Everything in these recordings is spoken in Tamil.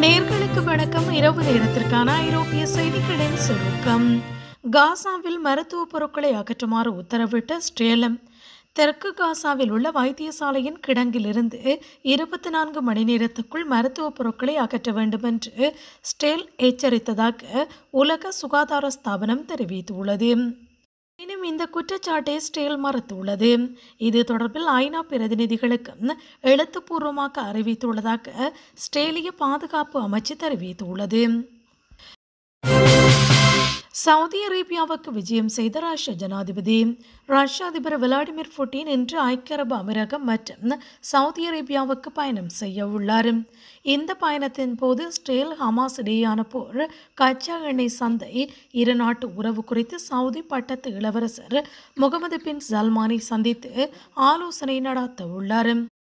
நேர்களுக்கு வணக்கம் இரவு நேரத்திற்கான ஐரோப்பிய செய்திகளின் சுருக்கம் காசாவில் மருத்துவ பொருட்களை அகற்றுமாறு உத்தரவிட்ட ஸ்டேலம் தெற்கு காசாவில் உள்ள வைத்தியசாலையின் கிடங்கிலிருந்து இருபத்தி நான்கு மணி நேரத்துக்குள் மருத்துவ பொருட்களை அகற்ற வேண்டும் என்று ஸ்டேல் எச்சரித்ததாக உலக சுகாதார ஸ்தாபனம் தெரிவித்துள்ளது எனினும் இந்த குற்றச்சாட்டை ஸ்டேல் மறுத்துள்ளது இது தொடர்பில் ஐநா பிரதிநிதிகளுக்கும் எழுத்துப்பூர்வமாக அறிவித்துள்ளதாக ஸ்டேலிய பாதுகாப்பு அமைச்சு தெரிவித்துள்ளது சவுதி அரேபியாவுக்கு விஜயம் செய்த ரஷ்ய ஜனாதிபதி ரஷ்ய அதிபர் விளாடிமிர் புட்டின் இன்று ஐக்கிய அரபு அமீரகம் மற்றும் சவுதி அரேபியாவுக்கு பயணம் செய்ய உள்ளார் இந்த பயணத்தின் போது ஸ்டேல் ஹமாஸ் இடையேயான போர் கச்சா எண்ணெய் சந்தை இரு நாட்டு உறவு குறித்து சவுதி பட்டத்து இளவரசர் முகமது பின் சல்மானை சந்தித்து ஆலோசனை நடத்த உள்ளார்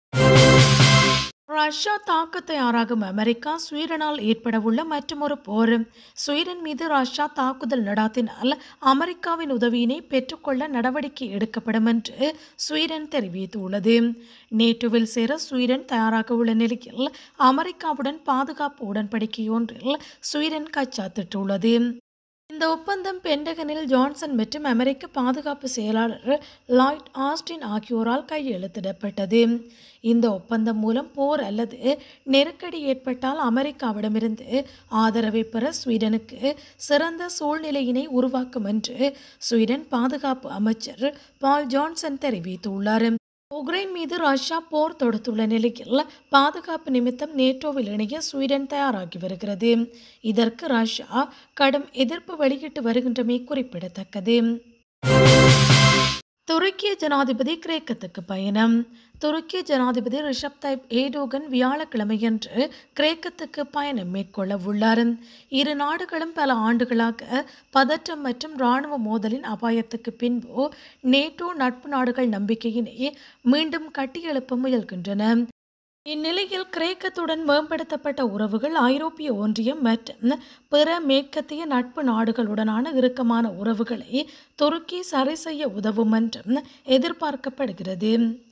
ரஷ்யா தாக்க தயாராகும் அமெரிக்கா ஸ்வீடனால் ஏற்படவுள்ள மற்றொரு போர் ஸ்வீடன் மீது ரஷ்யா தாக்குதல் நடாத்தினால் அமெரிக்காவின் உதவியினை பெற்றுக்கொள்ள நடவடிக்கை எடுக்கப்படும் என்று ஸ்வீடன் தெரிவித்துள்ளது நேட்டோவில் சேர ஸ்வீடன் தயாராக உள்ள நிலையில் அமெரிக்காவுடன் பாதுகாப்பு உடன்படிக்கை ஒன்றில் ஸ்வீடன் கச்சாத்திட்டுள்ளது இந்த ஒப்பந்தம் பென்டகனில் ஜான்சன் மற்றும் அமெரிக்க பாதுகாப்பு செயலாளர் லாய்ட் ஆஸ்டின் ஆகியோரால் கையெழுத்திடப்பட்டது இந்த ஒப்பந்தம் மூலம் போர் அல்லது நெருக்கடி ஏற்பட்டால் அமெரிக்காவிடமிருந்து ஆதரவை பெற ஸ்வீடனுக்கு சிறந்த சூழ்நிலையினை உருவாக்கும் என்று ஸ்வீடன் பாதுகாப்பு அமைச்சர் பால் ஜான்சன் தெரிவித்துள்ளார் உக்ரைன் மீது ரஷ்யா போர் தொடுத்துள்ள நிலையில் பாதுகாப்பு நிமித்தம் நேட்டோவில் இணைய ஸ்வீடன் தயாராகி வருகிறது இதற்கு ரஷ்யா கடும் எதிர்ப்பு வெளியிட்டு வருகின்றமை குறிப்பிடத்தக்கது துருக்கிய ஜனாதிபதி கிரேக்கத்துக்கு பயணம் துருக்கிய ஜனாதிபதி ரிஷப் தைப் ஏடோகன் வியாழக்கிழமையன்று கிரேக்கத்துக்கு பயணம் மேற்கொள்ள உள்ளார் இரு நாடுகளும் பல ஆண்டுகளாக பதற்றம் மற்றும் இராணுவ மோதலின் அபாயத்துக்கு பின்பு நேட்டோ நட்பு நாடுகள் நம்பிக்கையினை மீண்டும் கட்டியெழுப்ப முயல்கின்றன இந்நிலையில் கிரேக்கத்துடன் மேம்படுத்தப்பட்ட உறவுகள் ஐரோப்பிய ஒன்றியம் மற்றும் பிற மேற்கத்திய நட்பு நாடுகளுடனான இறுக்கமான உறவுகளை துருக்கி சரி செய்ய உதவும் என்றும் எதிர்பார்க்கப்படுகிறது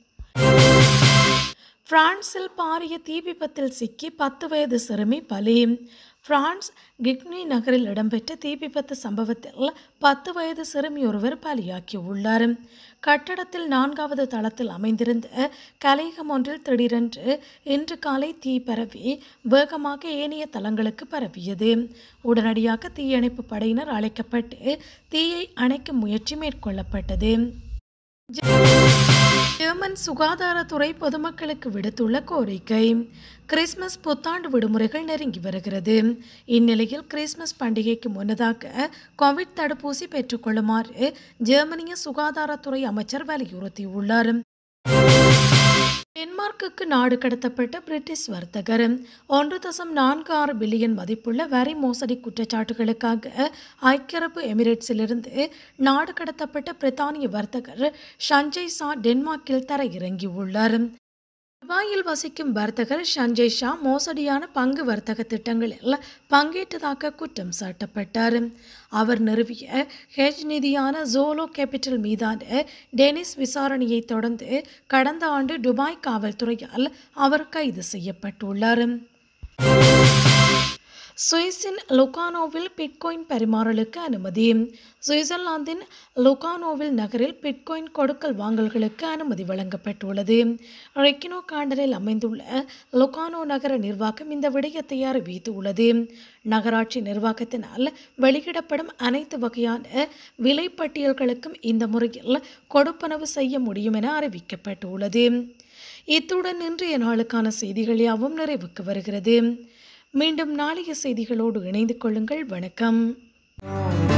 பிரான்சில் பாரிய தீ விபத்தில் சிக்கி பத்து வயது சிறுமி பலி பிரான்ஸ் கிக்னி நகரில் இடம்பெற்ற தீ விபத்து சம்பவத்தில் பத்து வயது சிறுமி ஒருவர் பலியாக்கி உள்ளார் கட்டடத்தில் நான்காவது தளத்தில் அமைந்திருந்த கலையகம் ஒன்றில் திடீரென்று இன்று காலை தீ பரவி வேகமாக ஏனைய தளங்களுக்கு பரவியது உடனடியாக தீயணைப்பு படையினர் அழைக்கப்பட்டு தீயை அணைக்கும் முயற்சி மேற்கொள்ளப்பட்டது ஜெர்மன் சுகாதாரத்துறை பொதுமக்களுக்கு விடுத்துள்ள கோரிக்கை கிறிஸ்மஸ் புத்தாண்டு விடுமுறைகள் நெருங்கி வருகிறது இந்நிலையில் கிறிஸ்மஸ் பண்டிகைக்கு முன்னதாக கோவிட் தடுப்பூசி பெற்றுக்கொள்ளுமாறு ஜெர்மனிய சுகாதாரத்துறை அமைச்சர் வலியுறுத்தியுள்ளார் டென்மார்க்குக்கு நாடு கடத்தப்பட்ட பிரிட்டிஷ் வர்த்தகர் ஒன்று தசம் நான்கு ஆறு பில்லியன் மதிப்புள்ள வரி மோசடி குற்றச்சாட்டுகளுக்காக ஐக்கிய அரபு எமிரேட்ஸிலிருந்து நாடு கடத்தப்பட்ட பிரித்தானிய வர்த்தகர் சஞ்சய் சா டென்மார்க்கில் தரையிறங்கியுள்ளார் துபாயில் வசிக்கும் வர்த்தகர் சஞ்சய் ஷா மோசடியான பங்கு வர்த்தக திட்டங்களில் பங்கேற்றதாக குற்றம் சாட்டப்பட்டார் அவர் நிறுவிய ஹெஜ் நிதியான ஜோலோ கேபிட்டல் மீதான டெனிஸ் விசாரணையை தொடர்ந்து கடந்த ஆண்டு துபாய் காவல்துறையால் அவர் கைது செய்யப்பட்டுள்ளார் சுவிஸின் லுகானோவில் பிட்கோயின் பரிமாறலுக்கு அனுமதி சுவிட்சர்லாந்தின் லுகானோவில் நகரில் பிட்கோயின் கொடுக்கல் வாங்கல்களுக்கு அனுமதி வழங்கப்பட்டுள்ளது ரெக்கினோ காண்டனில் அமைந்துள்ள லுகானோ நகர நிர்வாகம் இந்த விடயத்தை அறிவித்துள்ளது நகராட்சி நிர்வாகத்தினால் வெளியிடப்படும் அனைத்து வகையான விலைப்பட்டியல்களுக்கும் இந்த முறையில் கொடுப்பனவு செய்ய முடியும் என அறிவிக்கப்பட்டுள்ளது இத்துடன் இன்றைய நாளுக்கான செய்திகள் யாவும் நிறைவுக்கு வருகிறது மீண்டும் நாளைய செய்திகளோடு இணைந்து கொள்ளுங்கள் வணக்கம்